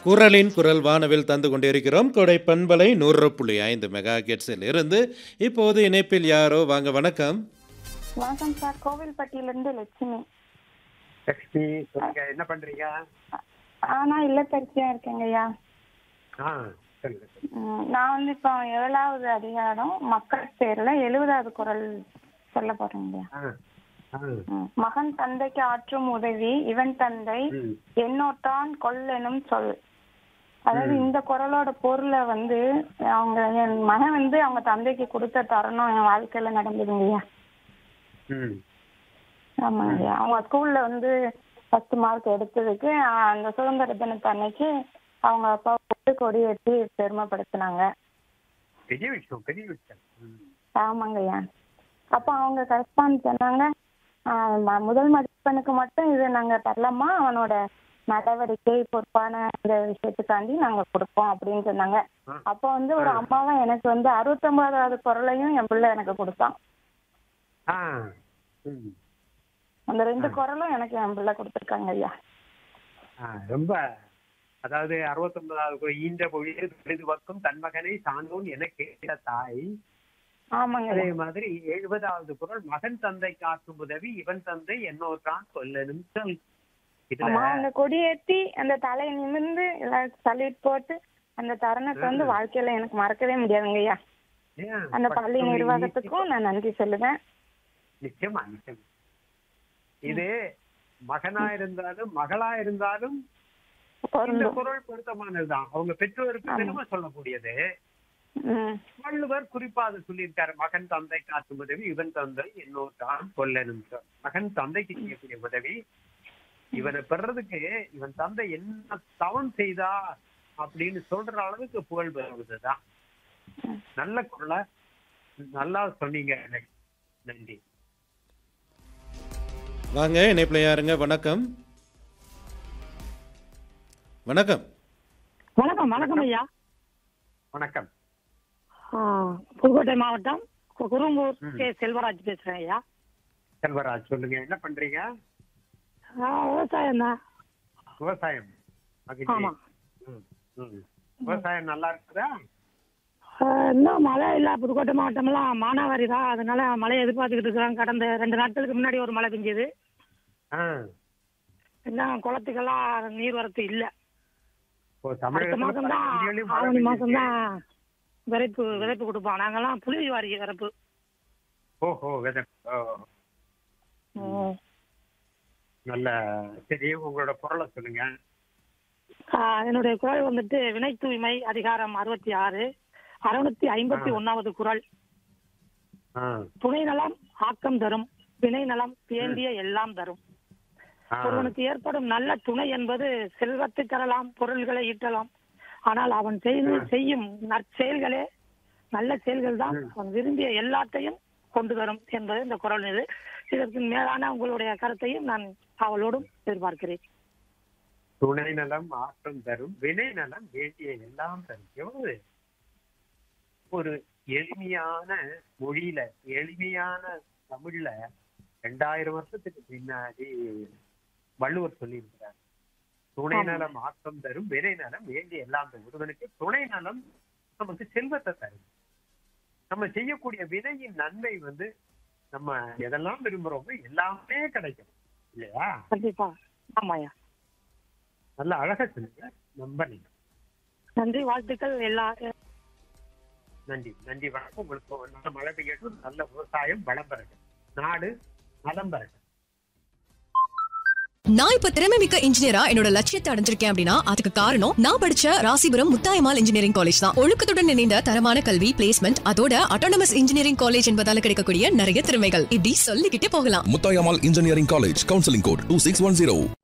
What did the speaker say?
குரலின் குரல் வானவில் தந்து கொண்டிருக்கிறோம் கொடை பண்பலை நூறு புள்ளி ஐந்து மெகா கெட்ஸில் இருந்து இப்போது இணைப்பில் யாரோ வாங்க வணக்கம் வணக்கம் சார் கோவில்பட்டியிலிருந்து லட்சுமி லட்சுமி சொல்லுங்க என்ன பண்றீங்க ஆனா இல்லத்தரசியா இருக்கேங்க ஐயா ஆ சொல்லுங்க ம், நான் வந்து இப்போ ஏழாவது அதிகாரம் மக்கள் பேர்ல எழுபதாவது குரல் சொல்ல போறேங்க ஐயா ஆ ஆ ம், மகன் தந்தைக்கு ஆற்றும் உதவி இவன் தந்தை ம் என்னோட்டான் கொல்லெனும் சொல் அதாவது இந்த குரலோட பொருளை வந்து அவங்க என் மகன் வந்து அவங்க தந்தைக்கு கொடுத்த தருணம் என் வாழ்க்கையில நடந்ததுங்க ஐயா ம் ஆமாங்க ஐயா அவங்க ஸ்கூல்ல வந்து ஃபர்ஸ்ட் மார்க் எடுத்ததுக்கு ஆஹ், அந்த சுதந்திர தினத்து அன்னைக்கு அவங்க அப்பா போட்டு கொடி ஏற்றி பெருமைப்படுத்தினாங்க பெரிய விஷயம் பெரிய விஷயம் ம் ஆமாங்க ஐயா அப்போ அவங்க கரெஸ்பாண்ட் சொன்னாங்க ஆஹ், ம- முதல் மதிப்பெண்ணுக்கு மட்டும் இது நாங்க தரலாமா அவனோட நடவடிக்கை பொறுப்பான இந்த விஷயத்துக்காண்டி நாங்க கொடுப்போம் அப்படின்னு சொன்னாங்க ஆ. அப்போ வந்து ஒரு அம்மாவா எனக்கு வந்து அறுபத்தொன்பதாவது குரலையும் என் பிள்ளை எனக்கு கொடுத்தான் ஆ ம் அந்த ரெண்டு குரலும் எனக்கு என் பிள்ளை கொடுத்துருக்காங்க ஐயா ஆ ரொம்ப அதாவது அறுபத்தொன்பதாவது ஈன்ற பொழுது பெரிது பக்கம் தன் மகனை சான்றோன் என கேட்ட தாய் ஆமாங்க அதே ஐயா மாதிரி எழுபதாவது குரல் மகன் தந்தை காக்கும் உதவி இவன் தந்தை என்னோட்டான் சொல்லணும் சொல் இதுல ஆமா அந்த கொடியேத்தி அந்த தலையை நிமிர்ந்து எல்லாருக்கும் சல்யூட் போட்டு அந்த தருணத்தை வந்து வாழ்க்கையில எனக்கு மறக்கவே முடியாதுங்க ஐயா ஏன் அந்த பள்ளி பட்டொளி நிர்வாகத்துக்கும் நான் நன்றி சொல்லுவேன் நிச்சயமா நிச்சயமா இது மகனா இருந்தாலும் மகளா இருந்தாலும் இந்த பொருந்தும் குரல் பொருத்தமானதுதான் அவங்க பெற்றோருக்கு தினம சொல்லக்கூடியது ம். வள்ளுவர் குறிப்பா அதை சொல்லியிருக்காரு மகன் தந்தை காட்டும் உதவி இவன் தந்தை என்னோட்டான் கொல்லனும் சொல். மகன் தந்தைக்கு செய்யக்கூடிய உதவி இவனை பெறதுக்கு இவன் தந்தை என்ன தவம் செய்தா அப்படின்னு சொல்ற அளவுக்கு புகழ் பெறுவதுதான் நல்ல குரலை நல்லா சொன்னீங்க எனக்கு. நன்றி வாங்க இணைப்பில் யாருங்க வணக்கம் வணக்கம் வணக்கம் வணக்கம் ஐயா வணக்கம் ஆ, புதுக்கோட்டை மாவட்டம் கு- குரும்பூர் ம். கே செல்வராஜ் பேசுறேன் ஐயா செல்வராஜ் சொல்லுங்க என்ன பண்றீங்க ஆ, விவசாயம் தான் விவசாயம் மகிழ்ச்சி. ஆமா ம், ம். விவசாயம் நல்லா இருக்குதா ஆ, இன்னும் மழை இல்ல புதுக்கோட்டை மாவட்டம்லாம் மானாவாரி தான் அதனால மழையை எதிர்பார்த்துக்கிட்டு இருக்கிறோம் கடந்த ரெண்டு நாட்களுக்கு முன்னாடி ஒரு மழை பெஞ்சது ஆ. இன்னும் குளத்துக்கெல்லாம் நீர் வரத்து இல்ல இப்போ அடுத்த தமிழகத்துல மாசம் பல தான் பகுதிகளிலும் மழை ஆவணி மாசம் பெய்யுது. தான் விதைப்பு விதைப்பு கொடுப்போம் நாங்கெல்லாம் புழுதி வாரி விதைப்பு ஓஹோ விதை ஓ, ம். நல்ல சரி உங்களோட குரலை சொல்லுங்க ஆ, என்னுடைய குரல் வந்துட்டு வினை தூய்மை அதிகாரம் அறுபத்தி ஆறு அறுநூத்தி ஐம்பத்தி ஒன்னாவது குரல் ஆ, துணை நலம் ஆக்கம் தரும் வினை நலம் வேண்டிய எல்லாம் தரும் ஆ, ஒருவனுக்கு ஏற்படும் நல்ல துணை என்பது செல்வத்தை தரலாம் பொருள்களை ஈட்டலாம் ஆனால் அவன் செய்து செய்யும் நற்செயல்களே நல்ல செயல்கள் தான் அவன் விரும்பிய எல்லாத்தையும் கொண்டு வரும் என்பது இந்த குரல் இது இதற்கு மேலான உங்களுடைய கருத்தையும் நான் அவளோடும் எதிர்பார்க்கிறேன் துணை நலம் ஆற்றம் தரும் வினை நலம் வேண்டிய எல்லாம் தரும் எவ்வளவு ஒரு எளிமையான மொழியில எளிமையான தமிழ்ல ரெண்டாயிரம் வருஷத்துக்கு பின்னாடி வள்ளுவர் சொல்லியிருக்கிறார் துணை நலம் ஆக்கம் தரும் வினை நலம் வேண்டிய எல்லாம் தரும் ஒருவனுக்கு துணை நலம் நமக்கு செல்வத்தை தரும் நம்ம செய்யக்கூடிய வினையின் நன்மை வந்து நம்ம எதெல்லாம் விரும்புறோமோ எல்லாமே கிடைக்கும் இல்லையா கண்டிப்பா ஆமாயா நல்ல அழகா சொல்லுங்க ரொம்ப நன்றி நன்றி வாழ்த்துக்கள் எல்லா நன்றி நன்றி வணக்கம் உங்களுக்கு ஒரு நல்ல மழை பெய்யட்டும் நல்ல விவசாயம் வளம் பெறட்டும் நாடு நலம் பெறட்டும் நான் இப்ப திறமை மிக்க இன்ஜினியரா என்னோட லட்சியத்தை அடைஞ்சிருக்கேன் அப்படின்னா அதுக்கு காரணம் நான் படிச்ச ராசிபுரம் முத்தாயமால் இன்ஜினியரிங் காலேஜ் தான் ஒழுக்கத்துடன் இணைந்த தரமான கல்வி பிளேஸ்மெண்ட் அதோட அட்டானமஸ் இன்ஜினியரிங் காலேஜ் என்பதால கிடைக்கக்கூடிய நிறைய திறமைகள் இப்படி சொல்லிக்கிட்டே போகலாம் Mutayamal Engineering College, Counseling Code 2610.